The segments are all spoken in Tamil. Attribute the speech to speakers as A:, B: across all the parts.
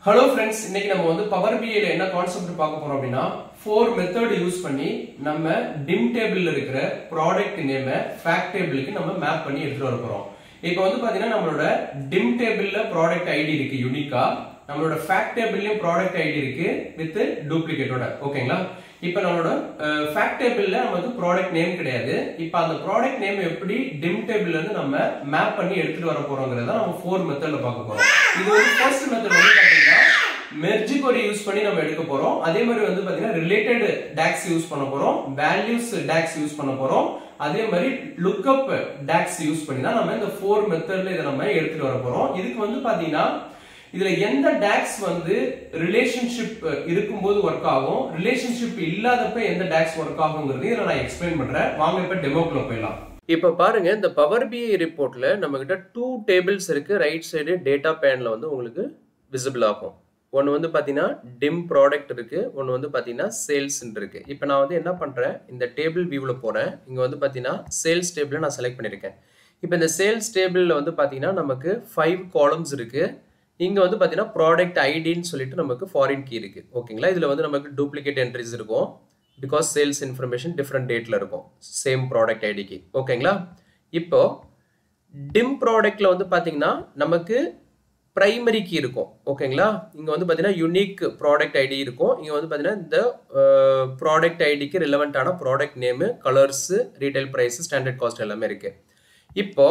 A: ஹலோ ஃப்ரெண்ட்ஸ் இன்னைக்கு நம்ம வந்து பவர் பிஐல என்ன கான்செப்ட் பார்க்க போறோம் அப்படின்னா ஃபோர் மெத்தட் யூஸ் பண்ணி நம்ம டிம் டேபிள்ல இருக்கிற ப்ராடக்ட் நேம ஃபேக்ட் டேபிளுக்கு நம்ம மேப் பண்ணி எடுத்துட்டு வர போறோம் இப்போ வந்து பாத்தீங்கன்னா நம்மளோட டிம் டேபிள்ல ப்ராடக்ட் ஐடி இருக்கு யூனிக்கா நம்மளோட ஃபேக்ட் டேபிள்லயும் ப்ராடக்ட் ஐடி இருக்கு வித் டூப்ளிகேட்டோட ஓகேங்களா இப்போ நம்மளோட ஃபேக்ட் டேபிள்ல நமக்கு ப்ராடக்ட் நேம் கிடையாது இப்போ அந்த ப்ராடக்ட் நேம் எப்படி டிம் டேபிள்ல இருந்து நம்ம மேப் பண்ணி எடுத்துட்டு வர போறோங்கிறத நம்ம ஃபோர் மெத்தட்ல பார்க்க போறோம் இது வந்து ஃபர்ஸ்ட் மெத்தட் வந்து பாத்தீங்கன்னா மெர்ஜி கொரி யூஸ் பண்ணி நம்ம எடுக்க போறோம் அதே மாதிரி வந்து பாத்தீங்கன்னா ரிலேட்டட் டாக்ஸ் யூஸ் பண்ண போறோம் வேல்யூஸ் டாக்ஸ் யூஸ் பண்ண போறோம் அதே மாதிரி லுக்அப் டாக்ஸ் யூஸ் பண்ணி தான் நம்ம இந்த ஃபோர் மெத்தட்ல இதை நம்ம எடுத்துட்டு வர போறோம் இதுக்கு வந்து பாத்தீங்கன்னா இதுல எந்த டாக்ஸ் வந்து ரிலேஷன்ஷிப் இருக்கும்போது ஒர்க் ஆகும் ரிலேஷன்ஷிப் இல்லாதப்ப எந்த டாக்ஸ் ஒர்க் ஆகுங்கிறது இதை நான் எக்ஸ்பிளைன் பண்றேன் வாங்க இப்ப டெமோக்குள்ள போயிடலாம்
B: இப்ப பாருங்க இந்த பவர் பிஐ ரிப்போர்ட்ல நம்ம கிட்ட டூ டேபிள்ஸ் இருக்கு ரைட் சைடு டேட்டா பேன்ல வந்து உங்களுக்கு விசிபிள் ஆகும் ஒன்று வந்து பார்த்தீங்கன்னா டிம் ப்ராடக்ட் இருக்கு ஒன்று வந்து பார்த்தீங்கன்னா சேல்ஸ் இருக்கு இப்போ நான் வந்து என்ன பண்ணுறேன் இந்த டேபிள் வியூவில் போகிறேன் இங்கே வந்து பார்த்தீங்கன்னா சேல்ஸ் டேபிளை நான் செலக்ட் பண்ணியிருக்கேன் இப்போ இந்த சேல்ஸ் டேபிளில் வந்து பார்த்தீங்கன்னா நமக்கு ஃபைவ் காலம்ஸ் இருக்கு இங்கே வந்து பார்த்தீங்கன்னா ப்ராடக்ட் ஐடின்னு சொல்லிட்டு நமக்கு ஃபாரின் கீ இருக்கு ஓகேங்களா இதில் வந்து நமக்கு டூப்ளிகேட் என்ட்ரிஸ் இருக்கும் பிகாஸ் சேல்ஸ் இன்ஃபர்மேஷன் டிஃப்ரெண்ட் டேட்டில் இருக்கும் சேம் ப்ராடக்ட் ஐடிக்கு ஓகேங்களா இப்போ டிம் ப்ராடக்ட்ல வந்து பார்த்தீங்கன்னா நமக்கு பிரைமரி கீ இருக்கும் ஓகேங்களா இங்கே வந்து பார்த்தீங்கன்னா யூனிக் ப்ராடக்ட் ஐடி இருக்கும் இங்கே வந்து பார்த்தீங்கன்னா இந்த ப்ராடக்ட் ஐடிக்கு ரிலவெண்ட்டான product name colours retail price standard cost எல்லாமே இருக்குது இப்போ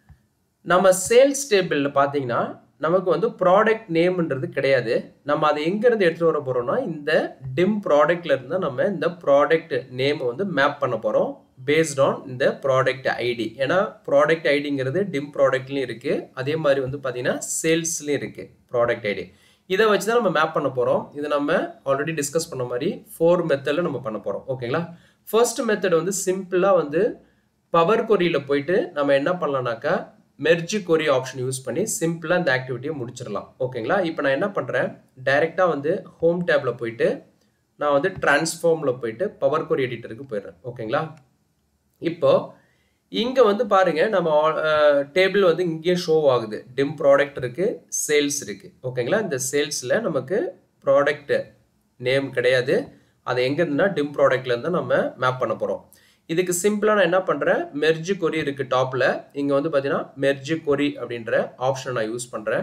B: நம்ம சேல்ஸ் டேபிளில் பார்த்தீங்கன்னா நமக்கு வந்து ப்ராடக்ட் நேம்ன்றது கிடையாது நம்ம அதை எங்கேருந்து எடுத்துகிட்டு வர போகிறோம்னா இந்த டிம் ப்ராடக்ட்ல இருந்து நம்ம இந்த ப்ராடக்ட் நேம் வந்து மேப் பண்ண போகிறோம் பேஸ்ட் ஆன் இந்த ப்ராடக்ட் ஐடி ஏன்னா ப்ராடக்ட் ஐடிங்கிறது டிம் ப்ராடக்ட்லையும் இருக்குது அதே மாதிரி வந்து பார்த்தீங்கன்னா சேல்ஸ்லையும் இருக்குது ப்ராடக்ட் ஐடி இதை வச்சு தான் நம்ம மேப் பண்ண போகிறோம் இது நம்ம ஆல்ரெடி டிஸ்கஸ் பண்ண மாதிரி ஃபோர் மெத்தடில் நம்ம பண்ண போகிறோம் ஓகேங்களா ஃபர்ஸ்ட் மெத்தட் வந்து சிம்பிளாக வந்து பவர் கொரியில் போயிட்டு நம்ம என்ன பண்ணலாம்னாக்கா மெர்ஜி கொரி ஆப்ஷன் யூஸ் பண்ணி சிம்பிளாக இந்த ஆக்டிவிட்டியை முடிச்சிடலாம் ஓகேங்களா இப்போ நான் என்ன பண்ணுறேன் டைரெக்டாக வந்து ஹோம் டேப்பில் போயிட்டு நான் வந்து டிரான்ஸ்ஃபார்மில் போயிட்டு பவர் கொரி எடிட்டருக்கு போயிடுறேன் ஓகேங்களா இப்போ இங்கே வந்து பாருங்க நம்ம டேபிள் வந்து இங்கேயே ஷோ ஆகுது டிம் ப்ராடக்ட் இருக்கு சேல்ஸ் இருக்கு ஓகேங்களா இந்த சேல்ஸில் நமக்கு ப்ராடக்ட் நேம் கிடையாது அது எங்க இருந்துன்னா டிம் ப்ராடக்ட்ல இருந்து நம்ம மேப் பண்ண போகிறோம் இதுக்கு சிம்பிளாக நான் என்ன பண்ணுறேன் மெர்ஜி கொரி இருக்கு டாப்பில் இங்கே வந்து பார்த்தீங்கன்னா மெர்ஜி கொரி அப்படின்ற ஆப்ஷனை நான் யூஸ் பண்ணுறேன்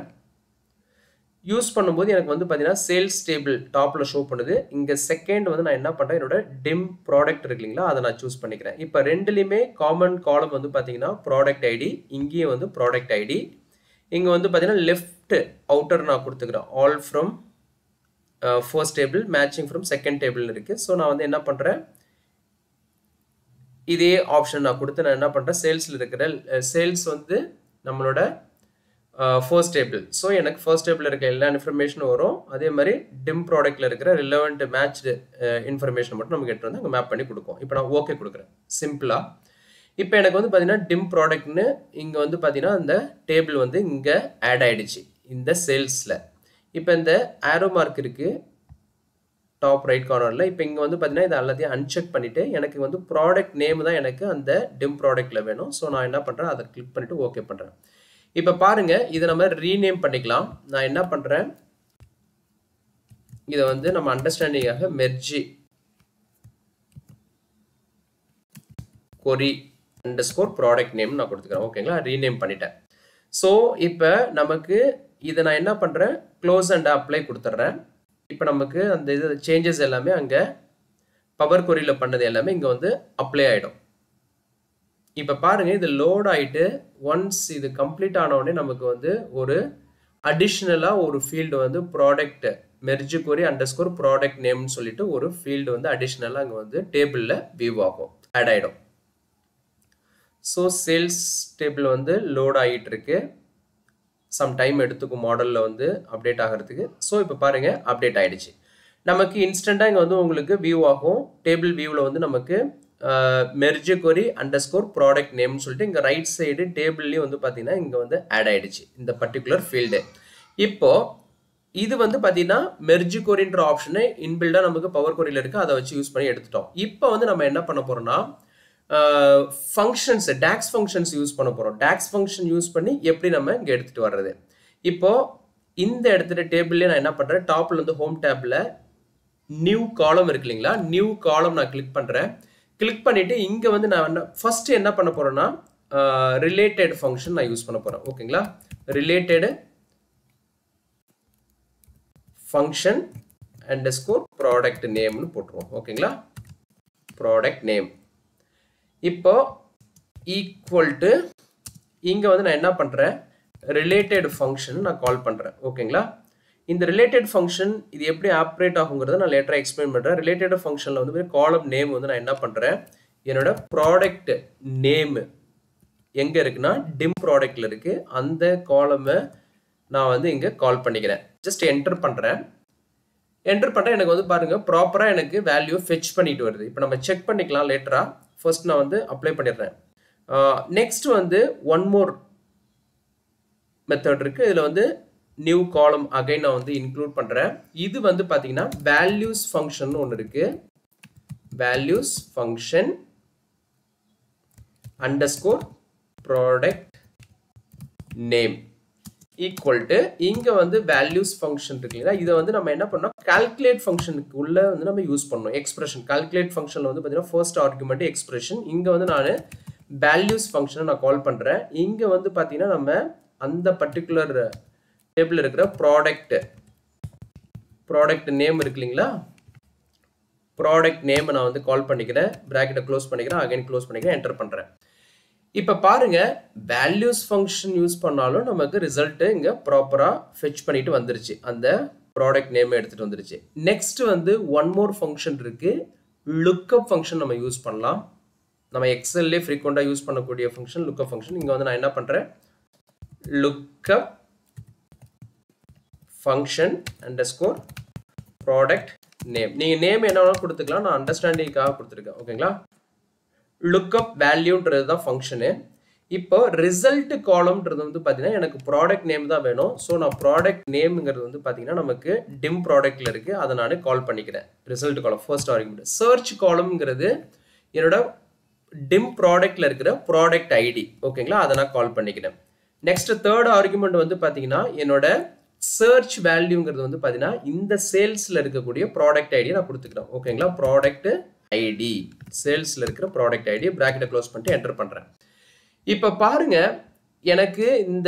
B: யூஸ் பண்ணும்போது எனக்கு வந்து பார்த்தீங்கன்னா சேல்ஸ் டேபிள் டாப்பில் ஷோ பண்ணுது இங்கே செகண்ட் வந்து நான் என்ன பண்ணுறேன் என்னோட டிம் ப்ராடக்ட் இருக்கு இல்லைங்களா அதை நான் சூஸ் பண்ணிக்கிறேன் இப்போ ரெண்டுலேயுமே காமன் காலம் வந்து பார்த்தீங்கன்னா ப்ராடக்ட் ஐடி இங்கேயும் வந்து ப்ராடக்ட் ஐடி இங்கே வந்து பார்த்தீங்கன்னா லெஃப்ட் அவுட்டர் நான் கொடுத்துக்கிறேன் all from first table matching from second டேபிள்னு இருக்குது ஸோ நான் வந்து என்ன பண்ணுறேன் இதே ஆப்ஷன் நான் கொடுத்து நான் என்ன பண்ணுறேன் சேல்ஸில் இருக்கிற சேல்ஸ் வந்து நம்மளோட ஃபர்ஸ்ட் டேபிள் ஸோ எனக்கு ஃபர்ஸ்ட் டேபிள் இருக்க எல்லா இன்ஃபர்மேஷனும் வரும் அதே மாதிரி டிம் ப்ராடக்ட்டில் இருக்கிற ரிலவெண்ட் மேட்ச்டு இன்ஃபர்மேஷன் மட்டும் நமக்கு எடுத்து வந்து அங்கே மேப் பண்ணி கொடுக்கும் இப்போ நான் ஓகே கொடுக்குறேன் சிம்பிளாக இப்போ எனக்கு வந்து பார்த்தீங்கன்னா டிம் ப்ராடக்ட்னு இங்கே வந்து பார்த்தீங்கன்னா இந்த டேபிள் வந்து இங்கே ஆட் ஆகிடுச்சு இந்த சேல்ஸில் இப்போ இந்த ஆரோ மார்க் இருக்குது டாப் ரைட் கார்னரில் இப்போ இங்கே வந்து பார்த்தீங்கன்னா இதை எல்லாத்தையும் அன்செக் பண்ணிவிட்டு எனக்கு வந்து ப்ராடக்ட் நேம் தான் எனக்கு அந்த டிம் ப்ராடக்ட்டில் வேணும் ஸோ நான் என்ன பண்ணுறேன் அதை கிளிக் பண்ணிவிட்டு ஓகே பண்ணுறேன் இப்போ பாருங்க இதை நம்ம ரீநேம் பண்ணிக்கலாம் நான் என்ன பண்ணுறேன் இதை வந்து நம்ம அண்டர்ஸ்டாண்டிங்காக merge query underscore product name நான் கொடுத்துக்கிறேன் ஓகேங்களா ரீநேம் பண்ணிட்டேன் ஸோ இப்போ நமக்கு இதை நான் என்ன பண்ணுறேன் க்ளோஸ் அண்ட் அப்ளை கொடுத்துட்றேன் இப்போ நமக்கு அந்த இது சேஞ்சஸ் எல்லாமே அங்கே பவர் கொரியில் பண்ணது எல்லாமே இங்கே வந்து அப்ளை ஆகிடும் இப்போ பாருங்க இது லோட் ஆகிட்டு ஒன்ஸ் இது கம்ப்ளீட் ஆன உடனே நமக்கு வந்து ஒரு அடிஷ்னலாக ஒரு ஃபீல்டு வந்து product merge query underscore product நேம்னு சொல்லிட்டு ஒரு ஃபீல்டு வந்து அடிஷ்னலாக அங்கே வந்து டேபிளில் வியூ ஆகும் ஆட் ஆகிடும் ஸோ சேல்ஸ் டேபிள் வந்து லோட் ஆகிட்டு இருக்கு சம் டைம் எடுத்துக்கும் மாடலில் வந்து அப்டேட் ஆகிறதுக்கு ஸோ இப்போ பாருங்க அப்டேட் ஆகிடுச்சு நமக்கு இன்ஸ்டண்ட்டாக இங்கே வந்து உங்களுக்கு வியூ ஆகும் டேபிள் வியூவில் வந்து நமக்கு merge query underscore product நேம்னு சொல்லிட்டு இங்கே ரைட் சைடு டேபிள்லேயும் வந்து பார்த்தீங்கன்னா இங்கே வந்து ஆட் ஆகிடுச்சு இந்த பர்டிகுலர் ஃபீல்டு இப்போ இது வந்து பார்த்தீங்கன்னா மெர்ஜி கொரின்ற ஆப்ஷனு இன்பில்டாக நமக்கு பவர் கொரியில் இருக்குது அதை வச்சு யூஸ் பண்ணி எடுத்துட்டோம் இப்போ வந்து நம்ம என்ன பண்ண போகிறோம்னா ஃபங்க்ஷன்ஸ் டேக்ஸ் ஃபங்க்ஷன்ஸ் யூஸ் பண்ண போகிறோம் டேக்ஸ் ஃபங்க்ஷன் யூஸ் பண்ணி எப்படி நம்ம இங்கே எடுத்துகிட்டு வர்றது இப்போ இந்த இடத்துல டேபிள்லேயே நான் என்ன பண்ணுறேன் டாப்பில் வந்து ஹோம் டேப்பில் நியூ காலம் இருக்கு இல்லைங்களா நியூ காலம் நான் கிளிக் பண்ணுறேன் கிளிக் பண்ணிவிட்டு இங்கே வந்து நான் என்ன ஃபஸ்ட்டு என்ன பண்ண போகிறேன்னா ரிலேட்டட் ஃபங்க்ஷன் நான் யூஸ் பண்ண போகிறேன் ஓகேங்களா related function underscore product நேம்னு போட்டுருவோம் ஓகேங்களா ப்ராடக்ட் நேம் இப்போ ஈக்குவல் டு இங்கே வந்து நான் என்ன பண்ணுறேன் ரிலேட்டட் ஃபங்க்ஷன் நான் கால் பண்ணுறேன் ஓகேங்களா இந்த ரிலேட்டட் ஃபங்க்ஷன் இது எப்படி ஆப்ரேட் ஆகுங்கிறத நான் லேட்டராக எக்ஸ்பிளைன் பண்ணுறேன் ரிலேட்டட் ஃபங்க்ஷனில் வந்து காலம் நேம் வந்து நான் என்ன பண்ணுறேன் என்னோட ப்ராடக்ட் நேமு எங்கே இருக்குன்னா டிம் ப்ராடக்டில் இருக்குது அந்த காலமை நான் வந்து இங்கே கால் பண்ணிக்கிறேன் ஜஸ்ட் என்டர் பண்ணுறேன் என்டர் பண்ணுறேன் எனக்கு வந்து பாருங்கள் ப்ராப்பராக எனக்கு வேல்யூ ஃபெச் பண்ணிட்டு வருது இப்போ நம்ம செக் பண்ணிக்கலாம் லேட்டராக ஃபர்ஸ்ட் நான் வந்து அப்ளை பண்ணிடுறேன் நெக்ஸ்ட் வந்து ஒன் மோர் மெத்தட் இருக்குது இதில் வந்து நியூ காலம் அகைன் நான் வந்து இன்க்ளூட் பண்ணுறேன் இது வந்து பார்த்தீங்கன்னா வேல்யூஸ் ஃபங்க்ஷன் ஒன்று இருக்குது values function underscore product name equal to இங்கே வந்து வேல்யூஸ் ஃபங்க்ஷன் இருக்கு இல்லைங்களா இதை வந்து நம்ம என்ன பண்ணோம் கால்குலேட் ஃபங்க்ஷனுக்கு உள்ள வந்து நம்ம யூஸ் பண்ணோம் எக்ஸ்பிரஷன் கால்குலேட் ஃபங்க்ஷனில் வந்து பார்த்தீங்கன்னா ஃபர்ஸ்ட் ஆர்குமெண்ட் எக்ஸ்பிரஷன் இங்கே வந்து நான் வேல்யூஸ் ஃபங்க்ஷனை நான் கால் பண்ணுறேன் இங்கே வந்து பார்த்தீங்கன்னா நம்ம அந்த பர்டிகுலர் டேபிள் இருக்கிற ப்ராடக்ட் ப்ராடக்ட் நேம் இருக்கு இல்லைங்களா ப்ராடக்ட் நேமை நான் வந்து கால் பண்ணிக்கிறேன் ப்ராக்கெட்டை க்ளோஸ் பண்ணிக்கிறேன் அகைன் க்ளோஸ் பண்ணிக்கிறேன் என்டர் பண்ணுறேன் இப்போ பாருங்க வேல்யூஸ் ஃபங்க்ஷன் யூஸ் பண்ணாலும் நமக்கு ரிசல்ட்டு இங்கே ப்ராப்பராக ஃபெச் பண்ணிட்டு வந்துருச்சு அந்த ப்ராடக்ட் நேம் எடுத்துகிட்டு வந்துருச்சு நெக்ஸ்ட் வந்து ஒன் மோர் ஃபங்க்ஷன் இருக்கு லுக்கப் ஃபங்க்ஷன் நம்ம யூஸ் பண்ணலாம் நம்ம எக்ஸல்லே ஃப்ரீக்வெண்ட்டாக யூஸ் பண்ணக்கூடிய ஃபங்க்ஷன் லுக்கப் ஃபங்க்ஷன் இங்கே வந்து நான் என்ன பண்ணுறேன் lookup function underscore product name நீங்கள் நேம் என்ன வேணாலும் கொடுத்துக்கலாம் நான் அண்டர்ஸ்டாண்டிங்காக கொடுத்துருக்கேன் ஓகேங்களா லுக்கப் வேல்யூன்றது தான் ஃபங்க்ஷனு இப்போ ரிசல்ட் காலம்ன்றது வந்து பார்த்தீங்கன்னா எனக்கு ப்ராடக்ட் நேம் தான் வேணும் ஸோ நான் ப்ராடக்ட் நேம்ங்கிறது வந்து பார்த்தீங்கன்னா நமக்கு டிம் ப்ராடக்ட்ல இருக்கு அதை நான் கால் பண்ணிக்கிறேன் ரிசல்ட் காலம் ஃபர்ஸ்ட் ஆர்குமெண்ட் சர்ச் காலம்ங்கிறது என்னோட டிம் ப்ராடக்ட்ல இருக்கிற ப்ராடக்ட் ஐடி ஓகேங்களா அதை நான் கால் பண்ணிக்கிறேன் நெக்ஸ்ட் தேர்ட் ஆர்குமெண்ட் வந்து பார்த்தீங்கன்னா என்னோட சர்ச் வேல்யூங்கிறது வந்து பார்த்தீங்கன்னா இந்த சேல்ஸில் இருக்கக்கூடிய ப்ராடக்ட் ஐடியை நான் கொடுத்துக்கிறேன் ஓகேங்களா ப்ராடக்ட் ஐடி சேல்ஸில் இருக்கிற ப்ராடக்ட் ஐடி ப்ராக்கெட்டை க்ளோஸ் பண்ணிட்டு என்டர் பண்ணுறேன் இப்போ பாருங்க எனக்கு இந்த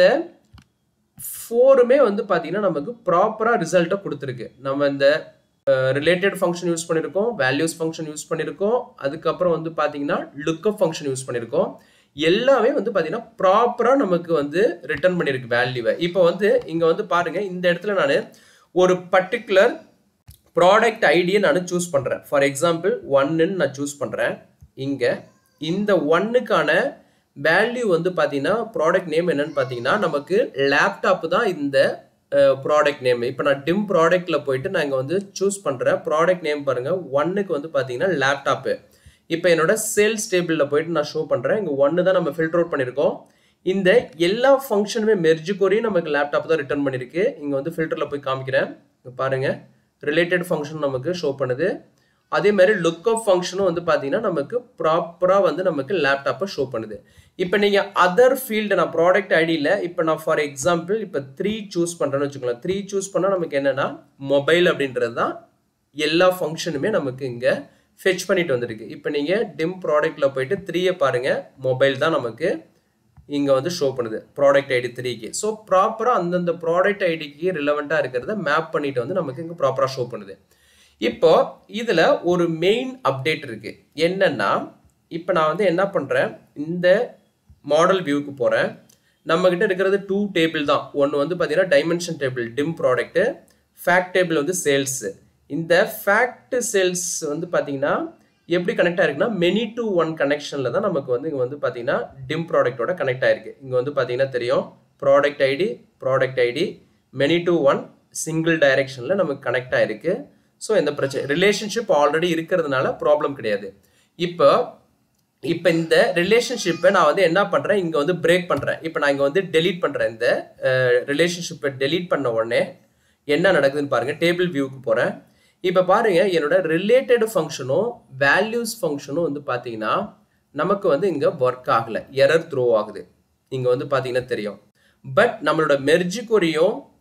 B: ஃபோருமே வந்து பார்த்தீங்கன்னா நமக்கு ப்ராப்பராக ரிசல்ட்டை கொடுத்துருக்கு நம்ம இந்த ரிலேட்டட் ஃபங்க்ஷன் யூஸ் பண்ணியிருக்கோம் வேல்யூஸ் ஃபங்க்ஷன் யூஸ் பண்ணியிருக்கோம் அதுக்கப்புறம் வந்து பார்த்தீங்கன்னா லுக்கப் ஃபங்க்ஷன் யூஸ் பண்ணியிருக்கோம் எல்லாமே வந்து பார்த்தீங்கன்னா ப்ராப்பராக நமக்கு வந்து ரிட்டர்ன் பண்ணியிருக்கு வேல்யூவை இப்போ வந்து இங்கே வந்து பாருங்க இந்த இடத்துல நான் ஒரு பர்டிகுலர் ப்ராடக்ட் ஐடியை நான் சூஸ் பண்ணுறேன் ஃபார் எக்ஸாம்பிள் ஒன்னுன்னு நான் சூஸ் பண்ணுறேன் இங்கே இந்த ஒன்னுக்கான வேல்யூ வந்து பார்த்தீங்கன்னா ப்ராடக்ட் நேம் என்னன்னு பார்த்தீங்கன்னா நமக்கு லேப்டாப் தான் இந்த ப்ராடக்ட் நேம் இப்போ நான் டிம் ப்ராடக்ட்டில் போயிட்டு நான் இங்கே வந்து சூஸ் பண்ணுறேன் ப்ராடக்ட் நேம் பாருங்கள் ஒன்னுக்கு வந்து பார்த்தீங்கன்னா லேப்டாப்பு இப்போ என்னோட சேல்ஸ் டேபிளில் போயிட்டு நான் ஷோ பண்ணுறேன் இங்கே ஒன்று தான் நம்ம ஃபில்டர் அவுட் பண்ணியிருக்கோம் இந்த எல்லா ஃபங்க்ஷனுமே மெர்ஜு கோரியும் நமக்கு லேப்டாப் தான் ரிட்டர்ன் பண்ணியிருக்கு இங்கே வந்து ஃபில்டரில் போய் காமிக்கிறேன் பாருங்கள் ரிலேட்டட் ஃபங்க்ஷன் நமக்கு ஷோ பண்ணுது அதே மாதிரி லுக்அப் ஃபங்க்ஷனும் வந்து பார்த்தீங்கன்னா நமக்கு ப்ராப்பராக வந்து நமக்கு லேப்டாப்பை ஷோ பண்ணுது இப்போ நீங்கள் அதர் ஃபீல்டு நான் ப்ராடக்ட் ஐடியில் இப்போ நான் ஃபார் எக்ஸாம்பிள் இப்போ த்ரீ சூஸ் பண்ணுறேன்னு வச்சுக்கோங்களேன் த்ரீ சூஸ் பண்ணால் நமக்கு என்னென்னா மொபைல் அப்படின்றது தான் எல்லா ஃபங்க்ஷனுமே நமக்கு இங்கே ஃபெச் பண்ணிட்டு வந்திருக்கு இப்போ நீங்கள் டிம் ப்ராடக்ட்டில் போயிட்டு த்ரீயை பாருங்கள் மொபைல் தான் நமக்கு இங்கே வந்து ஷோ பண்ணுது ப்ராடக்ட் ஐடி த்ரீக்கு ஸோ ப்ராப்பராக அந்தந்த ப்ராடக்ட் ஐடிக்கு ரிலவெண்ட்டாக இருக்கிறத மேப் பண்ணிட்டு வந்து நமக்கு இங்கே ப்ராப்பராக ஷோ பண்ணுது இப்போ இதில் ஒரு மெயின் அப்டேட் இருக்கு என்னன்னா இப்போ நான் வந்து என்ன பண்ணுறேன் இந்த மாடல் வியூக்கு போகிறேன் நம்மக்கிட்ட இருக்கிறது டூ டேபிள் தான் ஒன்று வந்து பார்த்தீங்கன்னா dimension table dim product fact table வந்து சேல்ஸு இந்த ஃபேக்ட் சேல்ஸ் வந்து பார்த்தீங்கன்னா எப்படி கனெக்ட் ஆயிருக்குன்னா மெனி டு ஒன் கனெக்ஷனில் தான் நமக்கு வந்து இங்கே வந்து பார்த்தீங்கன்னா டிம் ப்ராடக்ட்டோட கனெக்ட் ஆயிருக்கு இங்கே வந்து பார்த்தீங்கன்னா தெரியும் product ID product ID many to one single டைரெக்ஷனில் நமக்கு கனெக்ட் ஆயிருக்கு ஸோ எந்த பிரச்சனை ரிலேஷன்ஷிப் ஆல்ரெடி இருக்கிறதுனால ப்ராப்ளம் கிடையாது இப்போ இப்போ இந்த ரிலேஷன்ஷிப்பை நான் வந்து என்ன பண்ணுறேன் இங்கே வந்து பிரேக் பண்ணுறேன் இப்போ நான் இங்கே வந்து டெலீட் பண்ணுறேன் இந்த ரிலேஷன்ஷிப்பை டெலீட் பண்ண உடனே என்ன நடக்குதுன்னு பாருங்கள் டேபிள் வியூக்கு போகிறேன் இப்போ பாருங்க என்னோட ரிலேட்டட் ஃபங்க்ஷனும் வேல்யூஸ் ஃபங்க்ஷனும் வந்து பார்த்தீங்கன்னா நமக்கு வந்து இங்கே ஒர்க் ஆகலை எரர் த்ரோ ஆகுது இங்கே வந்து பார்த்தீங்கன்னா தெரியும் பட் நம்மளோட மெர்ஜி கொரியும்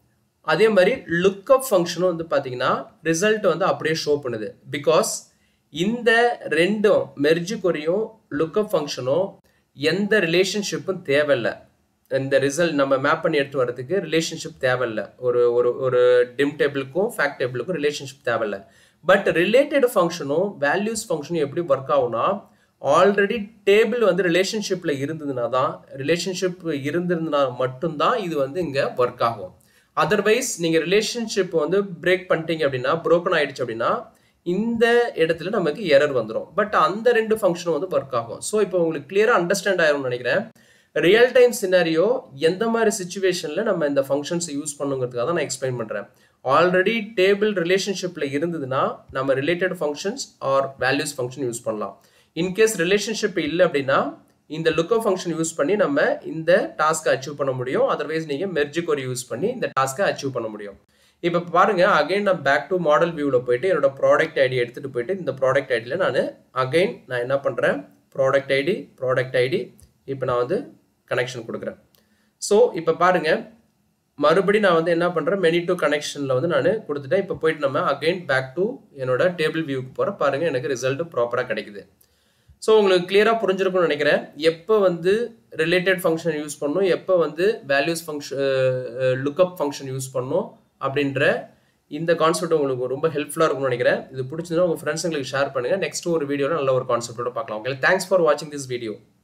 B: அதே மாதிரி லுக்அப் ஃபங்க்ஷனும் வந்து பார்த்தீங்கன்னா ரிசல்ட் வந்து அப்படியே ஷோ பண்ணுது பிகாஸ் இந்த ரெண்டும் மெர்ஜி கொரியும் லுக்அப் ஃபங்க்ஷனும் எந்த ரிலேஷன்ஷிப்பும் தேவையில்லை இந்த ரிசல்ட் நம்ம மேப் பண்ணி எடுத்து வரதுக்கு ரிலேஷன்ஷிப் தேவையில்ல ஒரு ஒரு ஒரு டிம் டேபிளுக்கும் ஃபேக்ட் டேபிளுக்கும் ரிலேஷன்ஷிப் தேவையில்ல பட் ரிலேட்டட் ஃபங்க்ஷனும் வேல்யூஸ் ஃபங்க்ஷனும் எப்படி ஒர்க் ஆகும்னா ஆல்ரெடி டேபிள் வந்து ரிலேஷன்ஷிப்ல இருந்ததுனா தான் ரிலேஷன்ஷிப் இருந்திருந்தனா மட்டும்தான் இது வந்து இங்க ஒர்க் ஆகும் அதர்வைஸ் நீங்க ரிலேஷன்ஷிப் வந்து பிரேக் பண்ணிட்டீங்க அப்படின்னா புரோக்கன் ஆயிடுச்சு அப்படின்னா இந்த இடத்துல நமக்கு எரர் வந்துடும் பட் அந்த ரெண்டு ஃபங்க்ஷனும் வந்து ஒர்க் ஆகும் ஸோ இப்போ உங்களுக்கு கிளியரா அண்டர்ஸ்டாண்ட் ஆயிரும்னு நினைக்கிறேன் ரியல் டைம் சினாரியோ எந்த மாதிரி சுச்சுவேஷன்ல நம்ம இந்த ஃபங்க்ஷன்ஸ் யூஸ் பண்ணுங்கிறதுக்காக தான் நான் எக்ஸ்பிளைன் பண்றேன் ஆல்ரெடி டேபிள் ரிலேஷன்ஷிப்ல இருந்ததுன்னா நம்ம related functions or values function use பண்ணலாம் இன்கேஸ் ரிலேஷன்ஷிப் இல்லை அப்படின்னா இந்த லுக்கோ ஃபங்க்ஷன் யூஸ் பண்ணி நம்ம இந்த டாஸ்க்கை அச்சீவ் பண்ண முடியும் அதர்வைஸ் நீங்கள் மெர்ஜி கோரி யூஸ் பண்ணி இந்த டாஸ்க்கை அச்சீவ் பண்ண முடியும் இப்போ பாருங்க அகைன் நான் பேக் டு மாடல் வியூவில் போயிட்டு என்னோட ப்ராடக்ட் ஐடி எடுத்துகிட்டு போயிட்டு இந்த ப்ராடக்ட் ஐடியில் நான் அகைன் நான் என்ன பண்ணுறேன் ப்ராடக்ட் ஐடி ப்ராடக்ட் ஐடி இப்போ நான் வந்து கனெக்ஷன் கொடுக்குறேன் ஸோ இப்போ பாருங்க மறுபடி நான் வந்து என்ன பண்ணுறேன் மெனி டு கனெக்ஷனில் வந்து நான் கொடுத்துட்டேன் இப்போ போயிட்டு நம்ம அகைன் பேக் டு என்னோட டேபிள் வியூக்கு போகிறேன் பாருங்கள் எனக்கு ரிசல்ட் ப்ராப்பராக கிடைக்குது ஸோ உங்களுக்கு கிளியராக புரிஞ்சிருக்கும்னு நினைக்கிறேன் எப்போ வந்து ரிலேட்டட் ஃபங்க்ஷன் யூஸ் பண்ணும் எப்போ வந்து values function lookup function use பண்ணும் அப்படின்ற இந்த கான்செப்ட் உங்களுக்கு ரொம்ப ஹெல்ப்ஃபுல்லாக இருக்கும்னு நினைக்கிறேன் இது பிடிச்சதுன்னா உங்கள் ஃப்ரெண்ட்ஸுங்களுக்கு ஷேர் பண்ணுங்கள் நெக்ஸ்ட் ஒரு வீடியோவில் நல்ல ஒரு கான்செப்டோட பார்க்கலாம் ஓகே தேங்க்ஸ் ஃபார் வாட்சிங் திஸ் வீடியோ